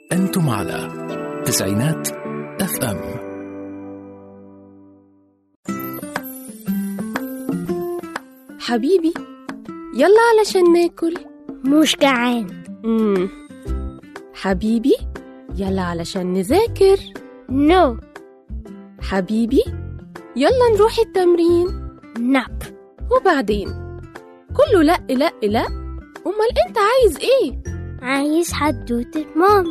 أنتم على تسعينات اف ام حبيبي يلا علشان ناكل مش جعان مم. حبيبي يلا علشان نذاكر نو حبيبي يلا نروح التمرين ناب وبعدين كله لا لا لا امال انت عايز ايه عايز حدوتة مامي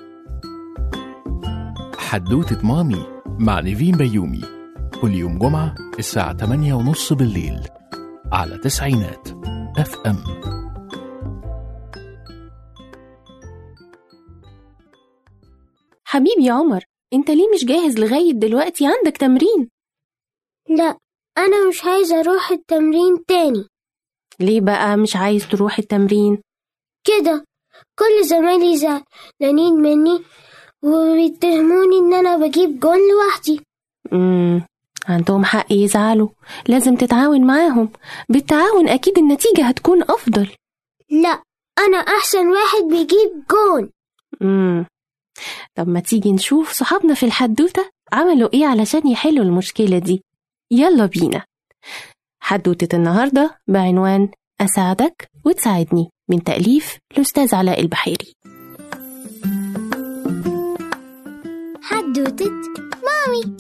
حدوتة مامي مع نيفين بيومي كل يوم جمعة الساعة 8 ونص بالليل على تسعينات اف ام حبيبي يا عمر انت ليه مش جاهز لغاية دلوقتي عندك تمرين لا أنا مش عايز أروح التمرين تاني ليه بقى مش عايز تروح التمرين كده كل زمايلي زعلانين مني وبيتهموني إن أنا بجيب جون لوحدي امم عندهم حق يزعلوا لازم تتعاون معاهم بالتعاون اكيد النتيجة هتكون افضل لا أنا أحسن واحد بيجيب جون امم طب ما تيجي نشوف صحابنا في الحدوتة عملوا ايه علشان يحلوا المشكلة دي يلا بينا حدوتة النهاردة بعنوان أساعدك وتساعدني من تأليف الأستاذ علاء البحيري حدوتة مامي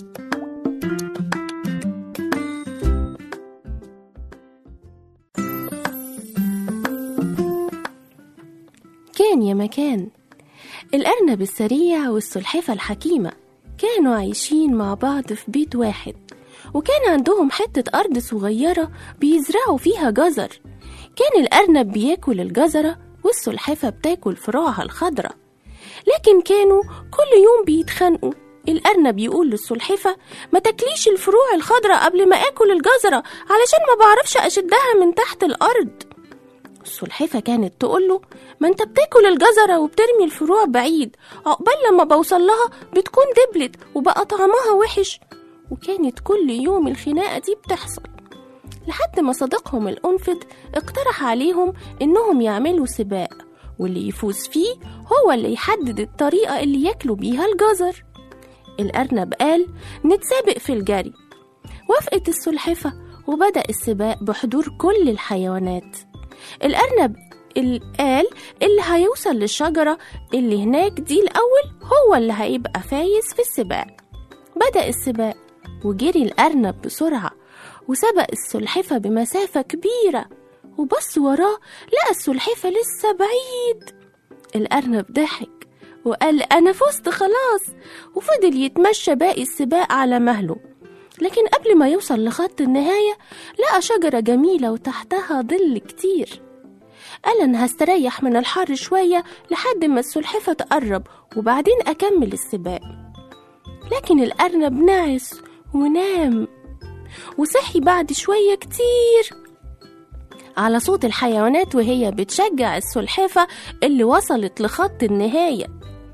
كان يا مكان الأرنب السريع والسلحفة الحكيمة كانوا عايشين مع بعض في بيت واحد وكان عندهم حتة أرض صغيرة بيزرعوا فيها جزر كان الأرنب بياكل الجزرة والسلحفة بتاكل فروعها الخضرة لكن كانوا كل يوم بيتخانقوا الأرنب يقول للسلحفة ما تاكليش الفروع الخضرة قبل ما آكل الجزرة علشان ما بعرفش أشدها من تحت الأرض السلحفة كانت تقوله ما انت بتاكل الجزرة وبترمي الفروع بعيد عقبال لما بوصل لها بتكون دبلت وبقى طعمها وحش وكانت كل يوم الخناقة دي بتحصل لحد ما صديقهم الأنفد اقترح عليهم إنهم يعملوا سباق واللي يفوز فيه هو اللي يحدد الطريقة اللي ياكلوا بيها الجزر الأرنب قال نتسابق في الجري وافقت السلحفة وبدأ السباق بحضور كل الحيوانات الأرنب ال- قال اللي هيوصل للشجرة اللي هناك دي الأول هو اللي هيبقى فايز في السباق بدأ السباق وجري الأرنب بسرعة وسبق السلحفة بمسافة كبيرة وبص وراه لقى السلحفة لسه بعيد الأرنب ضحك وقال أنا فزت خلاص وفضل يتمشى باقي السباق على مهله لكن قبل ما يوصل لخط النهاية لقى شجرة جميلة وتحتها ظل كتير قال أنا هستريح من الحر شوية لحد ما السلحفة تقرب وبعدين أكمل السباق لكن الأرنب نعس ونام وصحي بعد شوية كتير على صوت الحيوانات وهي بتشجع السلحفة اللي وصلت لخط النهاية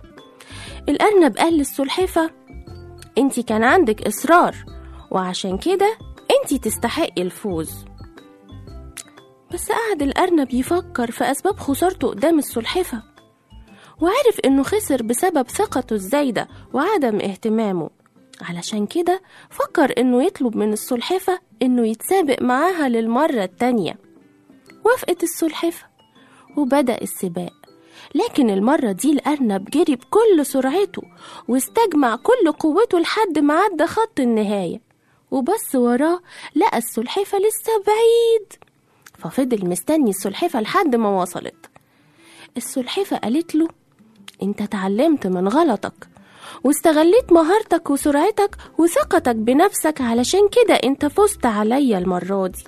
الأرنب قال للسلحفة انتي كان عندك إصرار وعشان كده انتي تستحقي الفوز بس قعد الأرنب يفكر في أسباب خسارته قدام السلحفة وعرف إنه خسر بسبب ثقته الزايدة وعدم اهتمامه علشان كده فكر إنه يطلب من السلحفة إنه يتسابق معاها للمرة التانية وافقت السلحفة وبدأ السباق لكن المرة دي الأرنب جري بكل سرعته واستجمع كل قوته لحد ما عدى خط النهاية وبص وراه لقى السلحفة لسه بعيد ففضل مستني السلحفة لحد ما وصلت السلحفة قالت له انت اتعلمت من غلطك واستغليت مهارتك وسرعتك وثقتك بنفسك علشان كده انت فزت عليا المرة دي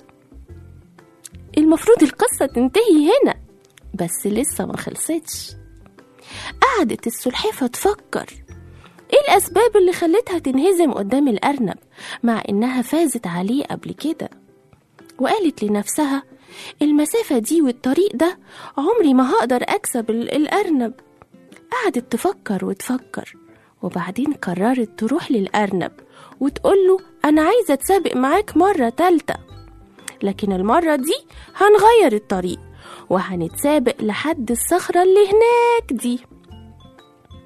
المفروض القصة تنتهي هنا بس لسه ما خلصتش قعدت السلحفة تفكر ايه الأسباب اللي خلتها تنهزم قدام الأرنب مع إنها فازت عليه قبل كده وقالت لنفسها المسافة دي والطريق ده عمري ما هقدر أكسب ال- الأرنب قعدت تفكر وتفكر وبعدين قررت تروح للأرنب وتقوله أنا عايزة أتسابق معاك مرة تالتة لكن المرة دي هنغير الطريق وهنتسابق لحد الصخرة اللي هناك دي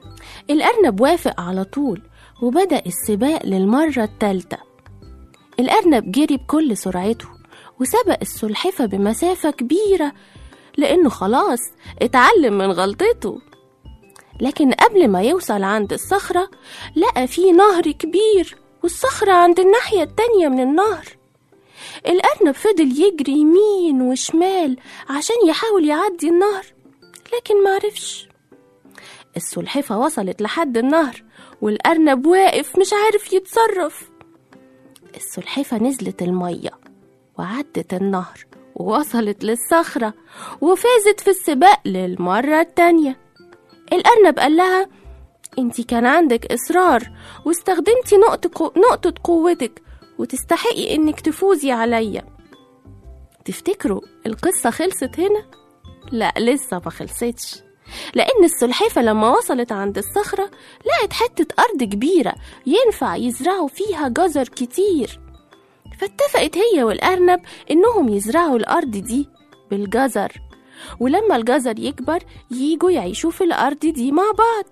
الأرنب وافق على طول وبدأ السباق للمرة التالتة الأرنب جري بكل سرعته وسبق السلحفة بمسافة كبيرة لأنه خلاص اتعلم من غلطته لكن قبل ما يوصل عند الصخرة لقى فيه نهر كبير والصخرة عند الناحية التانية من النهر الأرنب فضل يجري يمين وشمال عشان يحاول يعدي النهر لكن معرفش السلحفة وصلت لحد النهر والأرنب واقف مش عارف يتصرف السلحفة نزلت المية وعدت النهر ووصلت للصخرة وفازت في السباق للمرة التانية الأرنب قال لها انتي كان عندك إصرار واستخدمتي نقطة, قو... نقطة قوتك وتستحقي انك تفوزي عليا تفتكروا القصة خلصت هنا؟ لا لسه ما خلصتش لأن السلحفة لما وصلت عند الصخرة لقت حتة أرض كبيرة ينفع يزرعوا فيها جزر كتير فاتفقت هي والأرنب إنهم يزرعوا الأرض دي بالجزر ولما الجزر يكبر ييجوا يعيشوا في الأرض دي مع بعض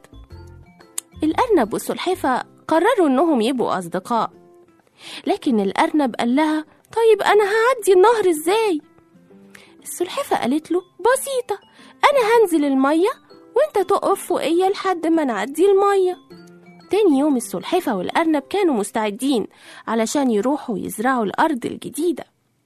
الأرنب والسلحفة قرروا إنهم يبقوا أصدقاء لكن الأرنب قال لها طيب أنا هعدي النهر إزاي؟ السلحفة قالت له بسيطة أنا هنزل المية وأنت تقف فوقيا لحد ما نعدي المية تاني يوم السلحفة والأرنب كانوا مستعدين علشان يروحوا يزرعوا الأرض الجديدة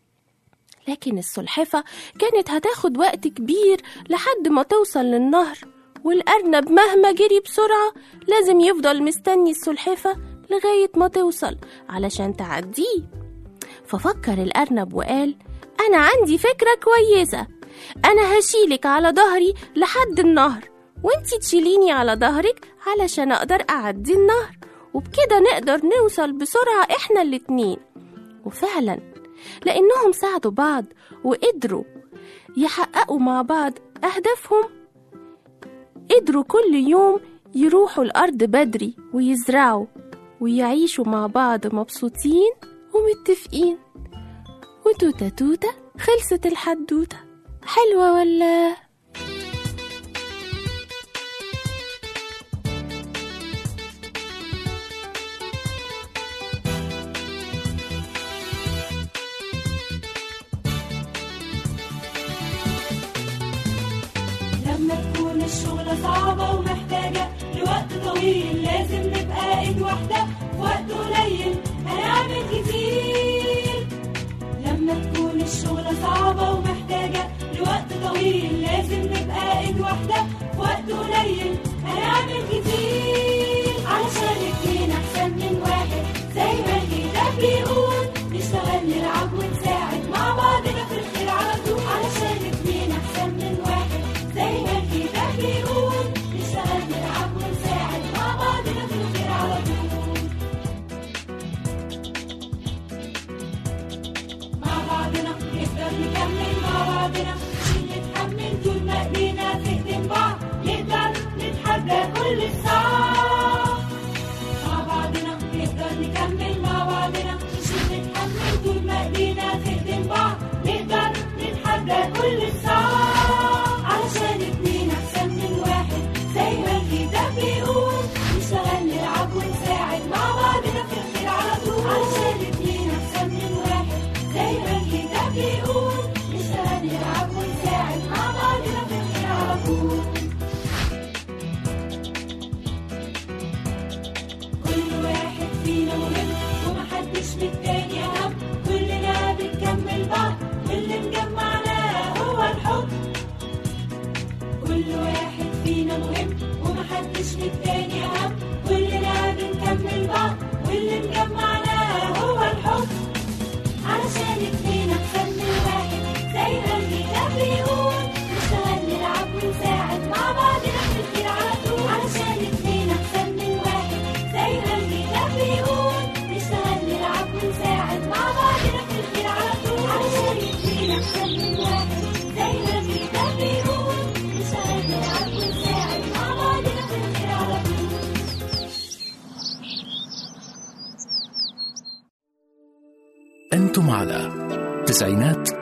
لكن السلحفة كانت هتاخد وقت كبير لحد ما توصل للنهر والأرنب مهما جري بسرعة لازم يفضل مستني السلحفة لغاية ما توصل علشان تعديه ففكر الأرنب وقال أنا عندي فكرة كويسة أنا هشيلك على ظهري لحد النهر وانتي تشيليني على ظهرك علشان أقدر أعدي النهر وبكده نقدر نوصل بسرعة إحنا الاتنين وفعلا لأنهم ساعدوا بعض وقدروا يحققوا مع بعض أهدافهم قدروا كل يوم يروحوا الأرض بدري ويزرعوا ويعيشوا مع بعض مبسوطين ومتفقين وتوتة توتة خلصت الحدوتة حلوة ولا؟ لما تكون الشغلة صعبة ومحتاجة لوقت طويل لازم نبقى ايد واحدة في وقت قليل هنعمل كتير لما تكون الشغلة صعبة ومحتاجة لوقت طويل لازم نبقى ايد واحدة في وقت قليل هنعمل كتير علشان اتنين احسن من واحد زي ما الكتاب بيقول نشتغل نلعب ونساعد مع بعضنا في الخير على طول علشان اتنين احسن من واحد زي ما الكتاب بيقول نشتغل نلعب ونساعد مع بعضنا في الخير على طول مع بعضنا نقدر نكمل مع بعضنا نشيل نتحمل طول ما ايدينا في ايدين بعض نقدر نتحدى كل الصعاب مع بعضنا نقدر نكمل مع بعضنا نشيل نتحمل طول ما ايدينا في ايدين بعض نقدر نتحدى كل الصعاب علشان اتنين احسن من واحد زي ما الكتاب بيقول نشتغل نلعب ونساعد مع بعضنا في الخير على طول علشان اتنين احسن من واحد زي ما الكتاب بيقول نشتغل نلعب ونساعد مع بعضنا في الخير على طول كل واحد فينا مهم ومحدش بالتاني أهم كلنا بنكمل بعض واللي مجمعنا هو الحب كل واحد فينا مهم ومحدش بالتاني أهم كلنا بنكمل بعض واللي مجمعنا هو الحب علشان اتنين أحسن من واحد زي ما الكتاب بيقول نشتغل نلعب ونساعد مع بعضنا في الخير على طول علشان اتنين أحسن من واحد زي ما الكتاب بيقول نشتغل نلعب ونساعد مع بعضنا في الخير على طول علشان اتنين أحسن من واحد زي ما الكتاب بيقول نشتغل نلعب ونساعد مع بعضنا في الخير على طول أنتم على تسعينات